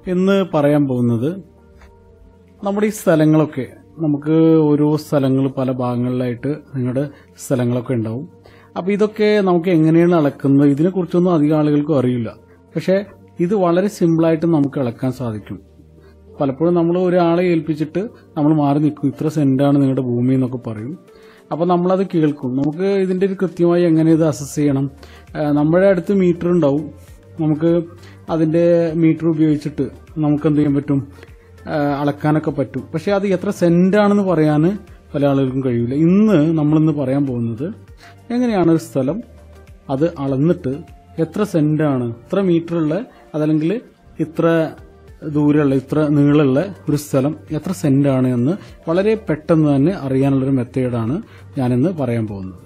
ഇന്ന് പറയാൻ പോകുന്നത് നമ്മുടെ ഈ സ്ഥലങ്ങളൊക്കെ നമുക്ക് ഓരോ സ്ഥലങ്ങൾ പല ഭാഗങ്ങളിലായിട്ട് നിങ്ങളുടെ സ്ഥലങ്ങളൊക്കെ ഉണ്ടാവും അപ്പോൾ ഇതൊക്കെ നമുക്ക് എങ്ങനെയാണ് അളക്കുന്നത് ഇതിനെക്കുറിച്ചൊന്നും അധികം ആളുകൾക്കും അറിയില്ല പക്ഷേ ഇത് വളരെ സിമ്പിളായിട്ട് നമുക്ക് അളക്കാൻ സാധിക്കും പലപ്പോഴും നമ്മൾ ഒരാളെ ഏൽപ്പിച്ചിട്ട് നമ്മൾ മാറി നിൽക്കും ഇത്ര സെന്റാണ് നിങ്ങളുടെ ഭൂമി എന്നൊക്കെ പറയും അപ്പോൾ നമ്മളത് കേൾക്കും നമുക്ക് ഇതിൻ്റെ ഒരു കൃത്യമായി എങ്ങനെ ഇത് അസസ് ചെയ്യണം ആ, നമ്മുടെ അടുത്ത് മീറ്റർ ഉണ്ടാവും നമുക്ക് അതിൻ്റെ മീറ്റർ ഉപയോഗിച്ചിട്ട് നമുക്ക് എന്ത് ചെയ്യാൻ പറ്റും ആ, അളക്കാനൊക്കെ പറ്റും പക്ഷെ അത് എത്ര സെന്റാണെന്ന് പറയാൻ പല ആളുകൾക്കും കഴിയില്ല ഇന്ന് നമ്മളിന്ന് പറയാൻ പോകുന്നത് എങ്ങനെയാണ് ഒരു സ്ഥലം അത് അളന്നിട്ട് എത്ര സെന്റാണ് ഇത്ര മീറ്ററുള്ള അതല്ലെങ്കിൽ ഇത്ര ദൂരമുള്ള ഇത്ര നീളമുള്ള ഒരു സ്ഥലം എത്ര സെന്റാണ് എന്ന് വളരെ പെട്ടെന്ന് തന്നെ അറിയാനുള്ളൊരു മെത്തേഡാണ് ഞാനിന്ന് പറയാൻ പോകുന്നത്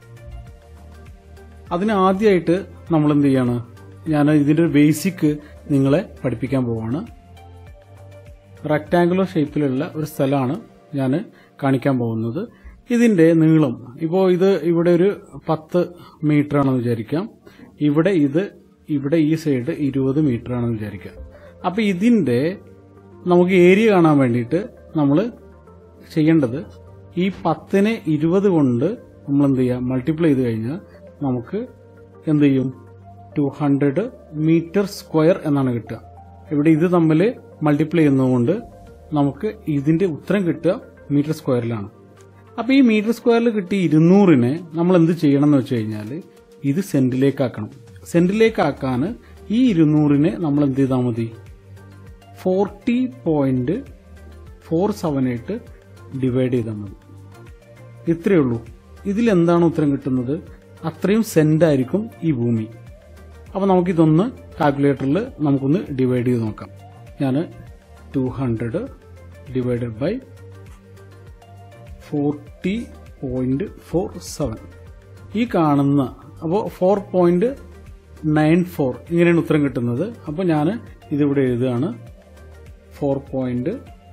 അതിന് ആദ്യമായിട്ട് നമ്മൾ എന്ത് ചെയ്യാണ് ഞാൻ ഇതിന്റെ ഒരു ബേസിക് നിങ്ങളെ പഠിപ്പിക്കാൻ പോവാണ് റെക്ടാങ്കുലർ ഷേപ്പിലുള്ള ഒരു സ്ഥലമാണ് ഞാൻ കാണിക്കാൻ പോകുന്നത് ഇതിന്റെ നീളം ഇപ്പോൾ ഇത് ഇവിടെ ഒരു പത്ത് മീറ്റർ ആണെന്ന് വിചാരിക്കാം ഇവിടെ ഇത് ഇവിടെ ഈ സൈഡ് ഇരുപത് മീറ്റർ ആണെന്ന് വിചാരിക്കാം അപ്പൊ ഇതിന്റെ നമുക്ക് ഏരിയ കാണാൻ വേണ്ടിയിട്ട് നമ്മൾ ചെയ്യേണ്ടത് ഈ പത്തിനെ ഇരുപത് കൊണ്ട് നമ്മൾ എന്ത് ചെയ്യാം മൾട്ടിപ്ലൈ ചെയ്ത് കഴിഞ്ഞാൽ നമുക്ക് എന്ത് ചെയ്യും ടു ഹൺഡ്രഡ് മീറ്റർ സ്ക്വയർ എന്നാണ് കിട്ടുക ഇവിടെ ഇത് തമ്മിൽ മൾട്ടിപ്ലൈ ചെയ്യുന്നതുകൊണ്ട് നമുക്ക് ഇതിന്റെ ഉത്തരം കിട്ടുക മീറ്റർ സ്ക്വയറിലാണ് അപ്പൊ ഈ മീറ്റർ സ്ക്വയറിൽ കിട്ടിയ ഇരുന്നൂറിനെ നമ്മൾ എന്ത് ചെയ്യണം എന്ന് വെച്ച് കഴിഞ്ഞാൽ ഇത് സെന്റിലേക്ക് ആക്കണം സെന്റിലേക്ക് ആക്കാൻ ഈ ഇരുന്നൂറിനെ നമ്മൾ എന്ത് ചെയ്താൽ മതി forty point four seven eight divide ചെയ്താൽ മതി ഇത്രയേ ഉള്ളൂ ഇതിൽ എന്താണ് ഉത്തരം കിട്ടുന്നത് അത്രയും സെന്റ് ആയിരിക്കും ഈ ഭൂമി അപ്പോൾ നമുക്കിതൊന്ന് കാൽക്കുലേറ്ററിൽ നമുക്കൊന്ന് ഡിവൈഡ് ചെയ്ത് നോക്കാം ഞാൻ two hundred divided by forty point four seven ഈ കാണുന്ന അപ്പോൾ ഫോർ പോയിന്റ് നയൻ ഫോർ ഇങ്ങനെയാണ് ഉത്തരം കിട്ടുന്നത് അപ്പോൾ ഞാൻ ഇതിവിടെ എഴുതുകയാണ് ഫോർ പോയിന്റ്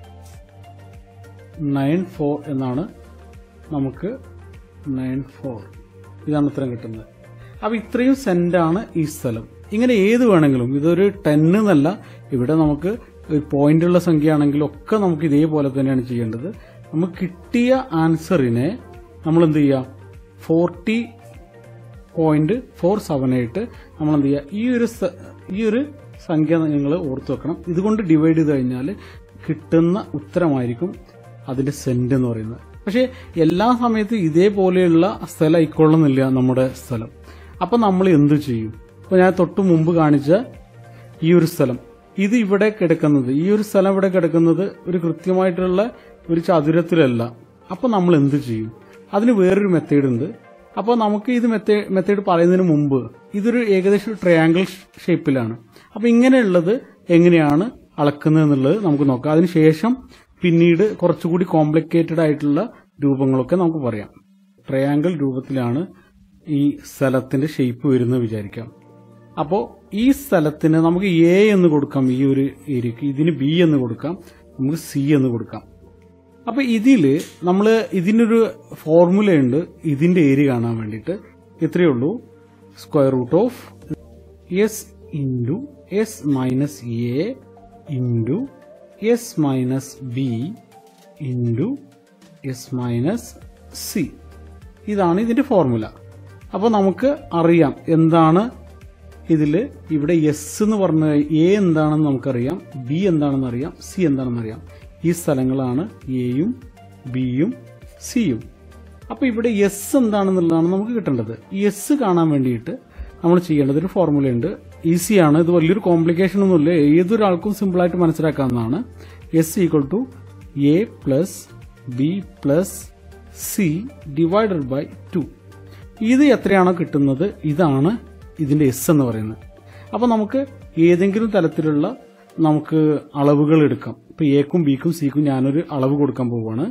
നയൻ ഫോർ എന്നാണ് നമുക്ക് നയൻ ഫോർ ഇതാണ് ഉത്തരം കിട്ടുന്നത് അപ്പൊ ഇത്രയും സെന്റാണ് ഈ സ്ഥലം ഇങ്ങനെ ഏത് വേണമെങ്കിലും ഇതൊരു ടെന്ന് എന്നല്ല ഇവിടെ നമുക്ക് പോയിന്റുള്ള സംഖ്യ ആണെങ്കിലും ഒക്കെ നമുക്ക് ഇതേപോലെ തന്നെയാണ് ചെയ്യേണ്ടത് നമുക്ക് കിട്ടിയ ആൻസറിനെ നമ്മൾ എന്ത് ചെയ്യുക forty point four seven eight നമ്മൾ എന്ത് ചെയ്യുക ഈ ഒരു സ- ഈ ഒരു സംഖ്യ നിങ്ങൾ ഓർത്തു വെക്കണം ഇതുകൊണ്ട് ഡിവൈഡ് ചെയ്ത് കഴിഞ്ഞാൽ കിട്ടുന്ന ഉത്തരമായിരിക്കും അതിന്റെ സെന്റ് എന്ന് പറയുന്നത് പക്ഷേ എല്ലാ സമയത്തും ഇതേപോലെയുള്ള സ്ഥലം ആയിക്കൊള്ളുന്നില്ല നമ്മുടെ സ്ഥലം അപ്പൊ നമ്മൾ എന്ത് ചെയ്യും ഇപ്പൊ ഞാൻ തൊട്ട് മുമ്പ് കാണിച്ച ഈ ഒരു സ്ഥലം ഇത് ഇവിടെ കിടക്കുന്നത് ഈ ഒരു സ്ഥലം ഇവിടെ കിടക്കുന്നത് ഒരു കൃത്യമായിട്ടുള്ള ഒരു ചതുരത്തിലല്ല അപ്പൊ നമ്മൾ എന്ത് ചെയ്യും അതിന് വേറൊരു മെത്തേഡ് ഉണ്ട് അപ്പോൾ നമുക്ക് ഇത് മെത്തേഡ് മെത്തേഡ് പറയുന്നതിന് മുമ്പ് ഇതൊരു ഏകദേശം ട്രയാങ്കിൾ ഷേപ്പിലാണ് അപ്പൊ ഇങ്ങനെയുള്ളത് എങ്ങനെയാണ് അളക്കുന്നത് എന്നുള്ളത് നമുക്ക് നോക്കാം അതിനുശേഷം പിന്നീട് കുറച്ചുകൂടി കോംപ്ലിക്കേറ്റഡ് ആയിട്ടുള്ള രൂപങ്ങളൊക്കെ നമുക്ക് പറയാം ട്രയാങ്കിൾ രൂപത്തിലാണ് ഈ സ്ഥലത്തിന്റെ ഷേപ്പ് വരുന്നത് വിചാരിക്കാം അപ്പോൾ ഈ സ്ഥലത്തിന് നമുക്ക് എ എന്ന് കൊടുക്കാം ഈ ഒരു ഏരിയക്ക് ഇതിന് ബി എന്ന് കൊടുക്കാം നമുക്ക് സി എന്ന് കൊടുക്കാം അപ്പൊ ഇതില് നമ്മൾ ഇതിനൊരു ഫോർമുല ഉണ്ട് ഇതിന്റെ ഏരിയ കാണാൻ വേണ്ടിയിട്ട് ഇത്രയേ ഉള്ളൂ square root of S into S minus A into S minus B into S minus C ഇതാണ് ഇതിന്റെ ഫോർമുല അപ്പോൾ നമുക്ക് അറിയാം എന്താണ് ഇതിൽ ഇവിടെ എസ് എന്ന് പറഞ്ഞ എ എന്താണെന്ന് നമുക്കറിയാം ബി എന്താണെന്ന് അറിയാം സി എന്താണെന്ന് അറിയാം ഈ സ്ഥലങ്ങളാണ് എയും ബിയും സിയും അപ്പൊ ഇവിടെ എസ് എന്താണെന്നുള്ളതാണ് നമുക്ക് കിട്ടേണ്ടത് ഈ എസ് കാണാൻ വേണ്ടിയിട്ട് നമ്മൾ ചെയ്യേണ്ടത് ഒരു ഫോർമുലയുണ്ട് ഈസിയാണ് ഇത് വലിയൊരു കോംപ്ലിക്കേഷൻ ഒന്നുമില്ല ഏതൊരാൾക്കും സിമ്പിളായിട്ട് മനസ്സിലാക്കാവുന്നതാണ് S equal to A plus B plus C divided by two ഇത് എത്രയാണോ കിട്ടുന്നത് ഇതാണ് ഇതിന്റെ എസ് എന്ന് പറയുന്നത് അപ്പൊ നമുക്ക് ഏതെങ്കിലും തരത്തിലുള്ള നമുക്ക് അളവുകൾ എടുക്കാം ഇപ്പൊ എക്കും ബിക്കും സിക്കും ഞാനൊരു അളവ് കൊടുക്കാൻ പോവുകയാണ്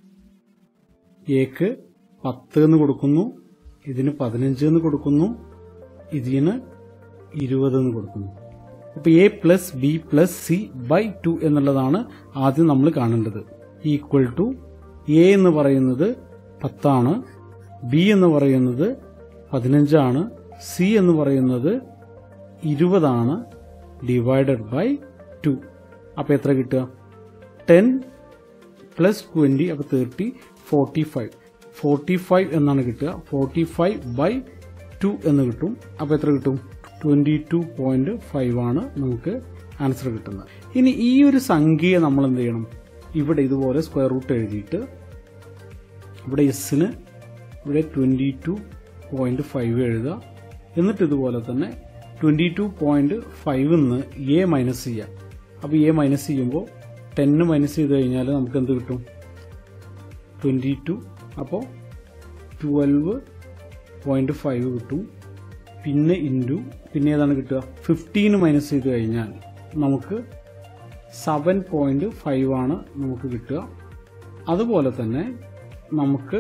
എക്ക് പത്ത് എന്ന് കൊടുക്കുന്നു ഇതിന് പതിനഞ്ച് എന്ന് കൊടുക്കുന്നു ഇതിന് ഇരുപത് എന്ന് കൊടുക്കുന്നു അപ്പൊ A plus B plus C by two എന്നുള്ളതാണ് ആദ്യം നമ്മൾ കാണേണ്ടത് ഈക്വൽ ടു എ എന്ന് പറയുന്നത് പത്താണ് ബി എന്ന് പറയുന്നത് പതിനഞ്ചാണ് സി എന്ന് പറയുന്നത് ഇരുപതാണ് ഡിവൈഡഡ് ബൈ ടു അപ്പോൾ എത്ര കിട്ടുക ടെൻ പ്ലസ് ട്വൻറ്റി അപ്പോൾ thirty forty five forty five എന്നാണ് കിട്ടുക ഫോർട്ടി ഫൈവ് ബൈ ടു എന്ന് കിട്ടും അപ്പോൾ എത്ര കിട്ടും ട്വൻറ്റി ടു പോയിന്റ് ഫൈവ് ആണ് നമുക്ക് ആൻസർ കിട്ടുന്നത് ഇനി ഈ ഒരു സംഖ്യയെ നമ്മൾ എന്ത് ചെയ്യണം ഇവിടെ ഇതുപോലെ സ്ക്വയർ റൂട്ട് എഴുതിയിട്ട് ഇവിടെ എസ്സിന് ഇവിടെ ട്വൻറ്റി ടു പോയിന്റ് ഫൈവ് എഴുതുക എന്നിട്ട് ഇതുപോലെ തന്നെ ട്വൻറ്റി ടു പോയിന്റ് ഫൈവ് നിന്ന് എ മൈനസ് ചെയ്യാം അപ്പോൾ എ മൈനസ് ചെയ്യുമ്പോൾ ടെന്ന് മൈനസ് ചെയ്ത് കഴിഞ്ഞാൽ നമുക്ക് എന്ത് കിട്ടും ട്വൻറ്റി ടു അപ്പോൾ ട്വൽവ് പോയിന്റ് ഫൈവ് കിട്ടും പിന്നെ ഇൻറ്റു പിന്നെ ഏതാണ് കിട്ടുക ഫിഫ്റ്റീന് മൈനസ് ചെയ്ത് കഴിഞ്ഞാൽ നമുക്ക് സെവൻ പോയിന്റ് ഫൈവ് ആണ് നമുക്ക് കിട്ടുക അതുപോലെ തന്നെ നമുക്ക്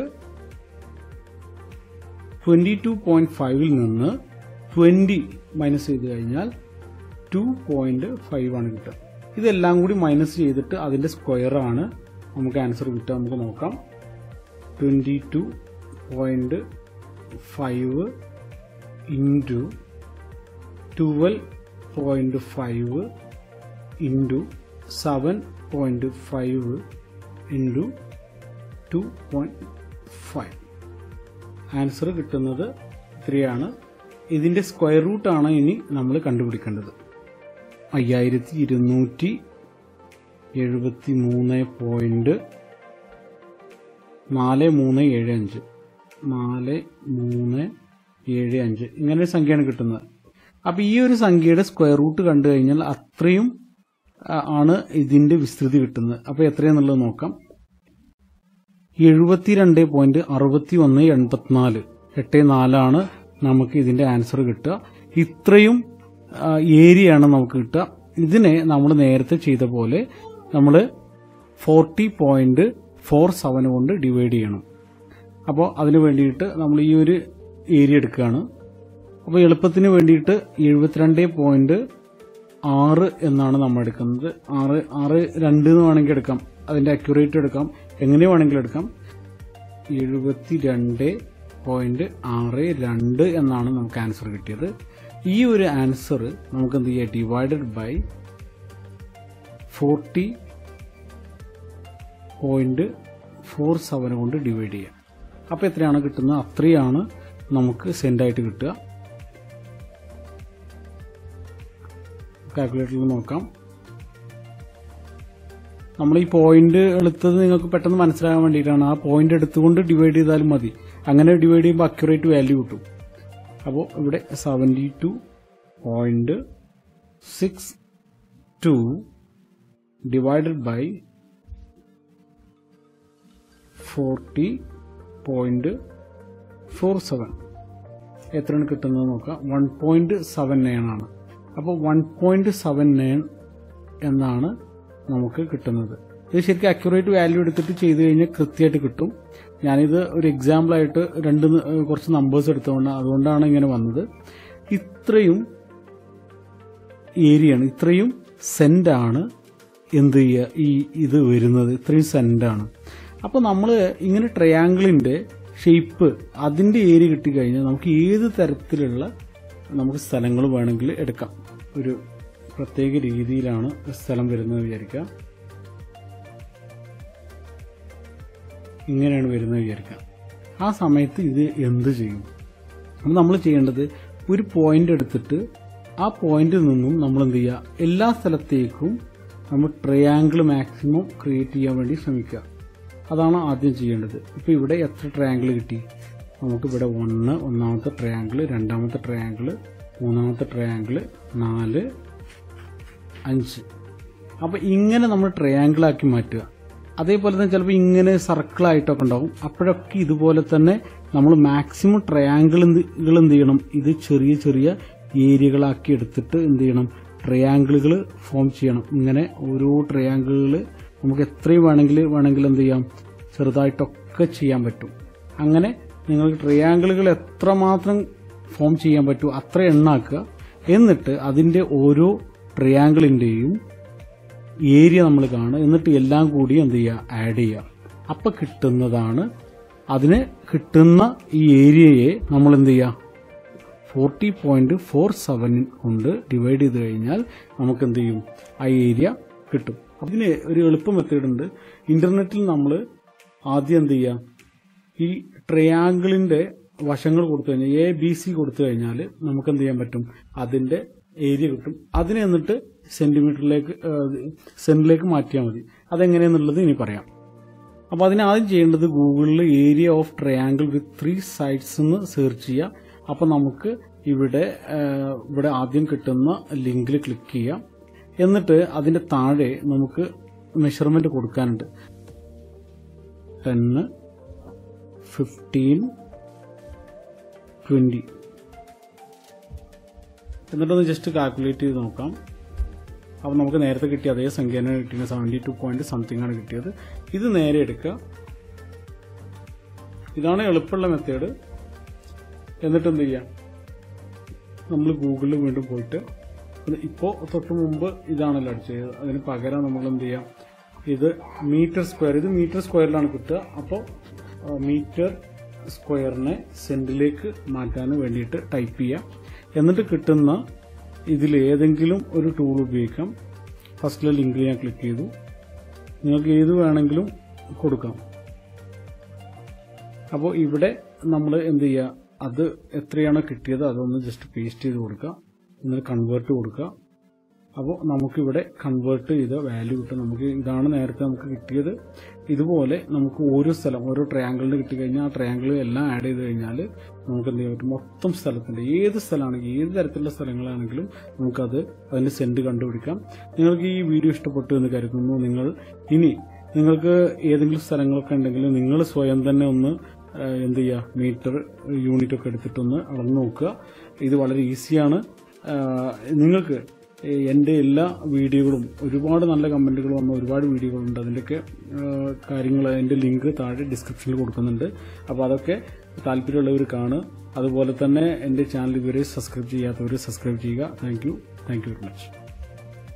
ട്വൻറ്റി ടു പോയിന്റ് ഫൈവിൽ നിന്ന് ട്വൻറ്റി മൈനസ് ചെയ്ത് കഴിഞ്ഞാൽ ടു പോയിന്റ് ഫൈവ് ആണ് കിട്ടുക ഇതെല്ലാം കൂടി മൈനസ് ചെയ്തിട്ട് അതിന്റെ സ്ക്വയർ ആണ് നമുക്ക് ആൻസർ കിട്ടുക നമുക്ക് നോക്കാം twenty two point five into twelve point five into seven point five into two point five answer കിട്ടുന്നത് ഇത്രയാണ് ഇതിന്റെ സ്ക്വയർ റൂട്ടാണ് ഇനി നമ്മൾ കണ്ടുപിടിക്കേണ്ടത് അയ്യായിരത്തി ഇരുന്നൂറ്റി എഴുപത്തി മൂന്ന് പോയിന്റ് നാല് മൂന്ന് ഏഴ് അഞ്ച് നാല് മൂന്ന് ഏഴ് അഞ്ച് ഇങ്ങനെ ഒരു സംഖ്യയാണ് കിട്ടുന്നത് അപ്പൊ ഈ ഒരു സംഖ്യയുടെ സ്ക്വയർ റൂട്ട് കണ്ടു കഴിഞ്ഞാൽ അത്രയും ആ, ആണ് ഇതിന്റെ വിസ്തൃതി കിട്ടുന്നത് അപ്പൊ എത്രയാന്നുള്ളത് നോക്കാം എഴുപത്തിരണ്ട് പോയിന്റ് അറുപത്തി ഒന്ന് എൺപത്തിനാല് എട്ട് നാലാണ് നമുക്ക് ഇതിന്റെ ആൻസർ കിട്ടുക ഇത്രയും ഏരിയയാണ് നമുക്ക് കിട്ടുക ഇതിനെ നമ്മൾ നേരത്തെ ചെയ്ത പോലെ നമ്മൾ ഫോർട്ടി പോയിന്റ് ഫോർ സെവൻ കൊണ്ട് ഡിവൈഡ് ചെയ്യണം അപ്പോൾ അതിന് വേണ്ടിയിട്ട് നമ്മൾ ഈ ഒരു ഏരിയ എടുക്കുകയാണ് അപ്പോൾ എളുപ്പത്തിന് വേണ്ടിയിട്ട് എഴുപത്തിരണ്ട് പോയിന്റ് ആറ് എന്നാണ് നമ്മൾ എടുക്കുന്നത് ആറ് ആറ് രണ്ട് എന്ന് വേണമെങ്കിൽ എടുക്കാം അതിന്റെ അക്യുറേറ്റ് എടുക്കാം എങ്ങനെ വേണമെങ്കിലും എടുക്കാം എഴുപത്തി രണ്ട് പോയിന്റ് ആറ് രണ്ട് എന്നാണ് നമുക്ക് ആൻസർ കിട്ടിയത് ഈ ഒരു ആൻസർ നമുക്ക് എന്ത് ചെയ്യാം divided by forty point four seven കൊണ്ട് ഡിവൈഡ് ചെയ്യാം അപ്പോൾ എത്രയാണ് കിട്ടുന്നത് അത്രയാണ് നമുക്ക് സെൻഡായിട്ട് കിട്ടുക കാൽക്കുലേറ്ററിൽ നോക്കാം നമ്മൾ ഈ പോയിന്റ് എടുത്തത് നിങ്ങൾക്ക് പെട്ടെന്ന് മനസ്സിലാകാൻ വേണ്ടിയിട്ടാണ് ആ പോയിന്റ് എടുത്തുകൊണ്ട് ഡിവൈഡ് ചെയ്താലും മതി അങ്ങനെ ഡിവൈഡ് ചെയ്യുമ്പോൾ അക്യുറേറ്റ് വാല്യൂ കിട്ടും അപ്പോൾ ഇവിടെ seventy two point six two divided by forty point four seven എത്രയാണ് കിട്ടുന്നത് നോക്കാം വൺ പോയിന്റ് സെവൻ നയൻ ആണ് അപ്പോൾ വൺ പോയിന്റ് സെവൻ നയൻ എന്നാണ് നമുക്ക് കിട്ടുന്നത് ഇത് ശരിക്കും അക്യുറേറ്റ് വാല്യൂ എടുത്തിട്ട് ചെയ്തു കഴിഞ്ഞാൽ കൃത്യമായിട്ട് കിട്ടും ഞാനിത് ഒരു എക്സാമ്പിൾ ആയിട്ട് രണ്ട് ന- കുറച്ച് നമ്പേഴ്സ് എടുത്തുകൊണ്ട് അതുകൊണ്ടാണ് ഇങ്ങനെ വന്നത് ഇത്രയും ഏരിയയാണ് ഇത്രയും സെന്റ് ആണ് എന്ത് ചെയ്യുക ഈ ഇത് വരുന്നത് ഇത്രയും സെന്റ് ആണ് അപ്പോൾ നമ്മൾ ഇങ്ങനെ ട്രയാങ്കിളിന്റെ ഷേപ്പ് അതിന്റെ ഏരിയ കിട്ടിക്കഴിഞ്ഞാൽ നമുക്ക് ഏത് തരത്തിലുള്ള നമുക്ക് സ്ഥലങ്ങൾ വേണമെങ്കിൽ എടുക്കാം ഒരു പ്രത്യേക രീതിയിലാണ് സ്ഥലം വരുന്നത് വിചാരിക്കാം ഇങ്ങനെയാണ് വരുന്നത് വിചാരിക്കാം ആ സമയത്ത് ഇത് എന്ത് ചെയ്യും അപ്പം നമ്മൾ ചെയ്യേണ്ടത് ഒരു പോയിന്റ് എടുത്തിട്ട് ആ പോയിന്റിൽ നിന്നും നമ്മൾ എന്ത് ചെയ്യുക എല്ലാ സ്ഥലത്തേക്കും നമ്മൾ ട്രയാങ്കിൾ മാക്സിമം ക്രിയേറ്റ് ചെയ്യാൻ വേണ്ടി ശ്രമിക്കുക അതാണ് ആദ്യം ചെയ്യേണ്ടത് ഇപ്പോൾ ഇവിടെ എത്ര ട്രയാങ്കിൾ കിട്ടി നമുക്കിവിടെ ഒന്ന് ഒന്നാമത്തെ ട്രയാങ്കിൾ രണ്ടാമത്തെ ട്രയാങ്കിൾ മൂന്നാമത്തെ ട്രയാങ്കിൾ നാല് അഞ്ച് അപ്പോൾ ഇങ്ങനെ നമ്മൾ ട്രയാങ്കിൾ ആക്കി മാറ്റുക അതേപോലെ തന്നെ ചിലപ്പോൾ ഇങ്ങനെ സർക്കിളായിട്ടൊക്കെ ഉണ്ടാവും അപ്പോഴൊക്കെ ഇതുപോലെ തന്നെ നമ്മൾ മാക്സിമം ട്രയാങ്കിളുകൾ എന്ത് ചെയ്യണം ഇത് ചെറിയ ചെറിയ ഏരിയകളാക്കി എടുത്തിട്ട് എന്ത് ചെയ്യണം ട്രയാങ്കിളുകൾ ഫോം ചെയ്യണം ഇങ്ങനെ ഓരോ ട്രയാങ്കിളുകൾ നമുക്ക് എത്രയും വേണമെങ്കിൽ വേണമെങ്കിൽ എന്ത് ചെയ്യാം ചെറുതായിട്ടൊക്കെ ചെയ്യാൻ പറ്റും അങ്ങനെ നിങ്ങൾക്ക് ട്രയാങ്കിളുകൾ എത്രമാത്രം ഫോം ചെയ്യാൻ പറ്റുമോ അത്ര എണ്ണാക്കുക എന്നിട്ട് അതിന്റെ ഓരോ ട്രയാങ്കിളിന്റെയും ഏരിയ നമ്മൾ കാണുക എന്നിട്ട് എല്ലാം കൂടി എന്ത് ചെയ്യുക ആഡ് ചെയ്യുക അപ്പൊ കിട്ടുന്നതാണ് അതിന് കിട്ടുന്ന ഈ ഏരിയയെ നമ്മൾ എന്ത് ചെയ്യുക ഫോർട്ടി പോയിന്റ് ഫോർ സെവൻ കൊണ്ട് ഡിവൈഡ് ചെയ്ത് കഴിഞ്ഞാൽ നമുക്ക് എന്ത് ചെയ്യും ആ ഏരിയ കിട്ടും അതിന് ഒരു എളുപ്പ മെത്തേഡ് ഉണ്ട് ഇന്റർനെറ്റിൽ നമ്മൾ ആദ്യം എന്ത് ചെയ്യാം ഈ ട്രയാങ്കിളിന്റെ വശങ്ങൾ കൊടുത്തു കഴിഞ്ഞാൽ എ ബി സി കൊടുത്തു കഴിഞ്ഞാൽ നമുക്ക് എന്ത് ചെയ്യാൻ പറ്റും അതിന്റെ ഏരിയ കിട്ടും അതിനെ എന്നിട്ട് സെന്റിമീറ്ററിലേക്ക് സെന്റിലേക്ക് മാറ്റിയാൽ മതി അതെങ്ങനെയാന്നുള്ളത് ഇനി പറയാം അപ്പോൾ അതിന് ആദ്യം ചെയ്യേണ്ടത് ഗൂഗിളിൽ area of triangle with three sides എന്ന് സെർച്ച് ചെയ്യുക അപ്പോൾ നമുക്ക് ഇവിടെ ആ, ഇവിടെ ആദ്യം കിട്ടുന്ന ലിങ്കിൽ ക്ലിക്ക് ചെയ്യാം എന്നിട്ട് അതിന്റെ താഴെ നമുക്ക് മെഷർമെന്റ് കൊടുക്കാനുണ്ട് ടെന്ന് ഫിഫ്റ്റീൻ ട്വന്റി എന്നിട്ടൊന്ന് ജസ്റ്റ് കാൽക്കുലേറ്റ് ചെയ്ത് നോക്കാം അപ്പോൾ നമുക്ക് നേരത്തെ കിട്ടിയ അതേ സംഖ്യ തന്നെ കിട്ടിയത് സെവൻറ്റി ടു പോയിന്റ് സംതിങ് ആണ് കിട്ടിയത് ഇത് നേരെ എടുക്കുക ഇതാണ് എളുപ്പമുള്ള മെത്തേഡ് എന്നിട്ട് എന്ത് ചെയ്യാം നമ്മൾ ഗൂഗിളിൽ വീണ്ടും പോയിട്ട് ഇപ്പോൾ തൊട്ട് മുമ്പ് ഇതാണല്ലോ അടിച്ചത് അതിന് പകരം നമ്മൾ എന്ത് ചെയ്യാം ഇത് മീറ്റർ സ്ക്വയർ ഇത് മീറ്റർ സ്ക്വയറിലാണ് കിട്ടുക അപ്പോൾ മീറ്റർ സ്ക്വയറിനെ സെന്റിലേക്ക് മാറ്റാൻ വേണ്ടിയിട്ട് ടൈപ്പ് ചെയ്യാം എന്നിട്ട് കിട്ടുന്ന ഇതിൽ ഏതെങ്കിലും ഒരു ടൂൾ ഉപയോഗിക്കാം ഫസ്റ്റിലെ ലിങ്കിൽ ഞാൻ ക്ലിക്ക് ചെയ്തു നിങ്ങൾക്ക് ഏത് വേണമെങ്കിലും കൊടുക്കാം അപ്പോൾ ഇവിടെ നമ്മൾ എന്ത് ചെയ്യുക അത് എത്രയാണോ കിട്ടിയത് അതൊന്ന് ജസ്റ്റ് പേസ്റ്റ് ചെയ്ത് കൊടുക്കുക എന്നിട്ട് കൺവേർട്ട് കൊടുക്കുക അപ്പോൾ നമുക്കിവിടെ കൺവേർട്ട് ചെയ്ത വാല്യൂ കിട്ടും നമുക്ക് ഇതാണ് നേരത്തെ നമുക്ക് കിട്ടിയത് ഇതുപോലെ നമുക്ക് ഓരോ സ്ഥലം ഓരോ ട്രയാങ്കിളിന് കിട്ടിക്കഴിഞ്ഞാൽ ആ ട്രയാങ്കിൾ എല്ലാം ആഡ് ചെയ്ത് കഴിഞ്ഞാൽ നമുക്ക് എന്ത് ചെയ്യാൻ പറ്റും മൊത്തം സ്ഥലത്തിന്റെ ഏത് സ്ഥലമാണെങ്കിലും ഏത് തരത്തിലുള്ള സ്ഥലങ്ങളാണെങ്കിലും നമുക്കത് അതിന്റെ സെന്റ് കണ്ടുപിടിക്കാം നിങ്ങൾക്ക് ഈ വീഡിയോ ഇഷ്ടപ്പെട്ടു എന്ന് കരുതുന്നു നിങ്ങൾ ഇനി നിങ്ങൾക്ക് ഏതെങ്കിലും സ്ഥലങ്ങളൊക്കെ ഉണ്ടെങ്കിൽ നിങ്ങൾ സ്വയം തന്നെ ഒന്ന് ആ, എന്ത് ചെയ്യുക മീറ്റർ യൂണിറ്റ് ഒക്കെ എടുത്തിട്ടൊന്ന് അളന്ന് നോക്കുക ഇത് വളരെ ഈസിയാണ് ആ, നിങ്ങൾക്ക് എൻ്റെ എല്ലാ വീഡിയോകളും ഒരുപാട് നല്ല കമൻറ്റുകൾ വന്ന ഒരുപാട് വീഡിയോകളുണ്ട് അതിൻ്റെയൊക്കെ കാര്യങ്ങൾ അതിൻ്റെ ലിങ്ക് താഴെ ഡിസ്ക്രിപ്ഷനിൽ കൊടുക്കുന്നുണ്ട് അപ്പോൾ അതൊക്കെ താല്പര്യമുള്ളവർ കാണുക അതുപോലെ തന്നെ എൻ്റെ ചാനൽ ഇതുവരെ സബ്സ്ക്രൈബ് ചെയ്യാത്തവർ സബ്സ്ക്രൈബ് ചെയ്യുക thank you thank you very much